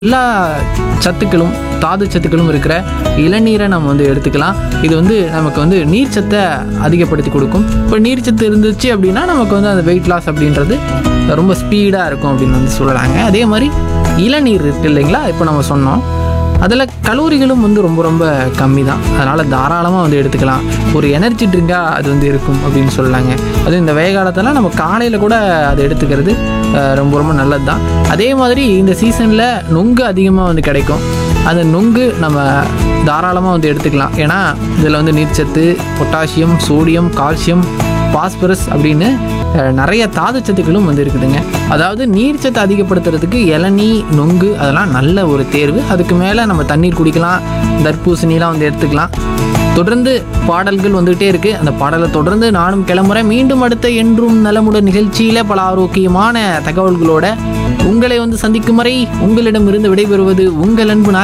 எல்லா சத்துக்களும் தாது சத்துக்களும் இருக்கிற இளநீரை நம்ம வந்து எடுத்துக்கலாம் இது வந்து நமக்கு வந்து நீர் சத்தை அதிகப்படுத்தி கொடுக்கும் இப்போ நீர் சத்து இருந்துச்சு அப்படின்னா நமக்கு வந்து அந்த வெயிட் லாஸ் அப்படின்றது ரொம்ப ஸ்பீடாக இருக்கும் அப்படின்னு வந்து சொல்லலாங்க அதே மாதிரி இளநீர் இருக்கு இல்லைங்களா இப்போ நம்ம சொன்னோம் அதில் கலோரிகளும் வந்து ரொம்ப ரொம்ப கம்மி தான் அதனால் தாராளமாக வந்து எடுத்துக்கலாம் ஒரு எனர்ஜி ட்ரிங்காக அது வந்து இருக்கும் அப்படின்னு சொல்லலாங்க அதுவும் இந்த வெய காலத்தில் நம்ம காலையில் கூட அதை எடுத்துக்கிறது அஹ், ரொம்ப ரொம்ப நல்லது தான் அதே மாதிரி இந்த சீசனில் நொங்கு அதிகமாக வந்து கிடைக்கும் அந்த நொங்கு நம்ம தாராளமாக வந்து எடுத்துக்கலாம் ஏன்னா இதில் வந்து நீர்ச்சத்து பொட்டாசியம் சோடியம் கால்சியம் பாஸ்பரஸ் அப்படின்னு அஹ், நிறைய தாதுச்சத்துக்களும் வந்து இருக்குதுங்க அதாவது நீர்ச்சத்து அதிகப்படுத்துறதுக்கு இளநீ நொங்கு அதெல்லாம் நல்ல ஒரு தேர்வு அதுக்கு மேலே நம்ம தண்ணீர் குடிக்கலாம் தர்பூசணிலாம் வந்து எடுத்துக்கலாம் தொடர்ந்து பாடல்கள் வந்துகிட்டே இருக்குது அந்த பாடலை தொடர்ந்து நானும் கிளம்புறேன் மீண்டும் அடுத்த என்றும் நலமுடன் நிகழ்ச்சியில் பல ஆரோக்கியமான தகவல்களோட உங்களை வந்து சந்திக்கும் வரை உங்களிடமிருந்து விடைபெறுவது உங்கள் அன்பு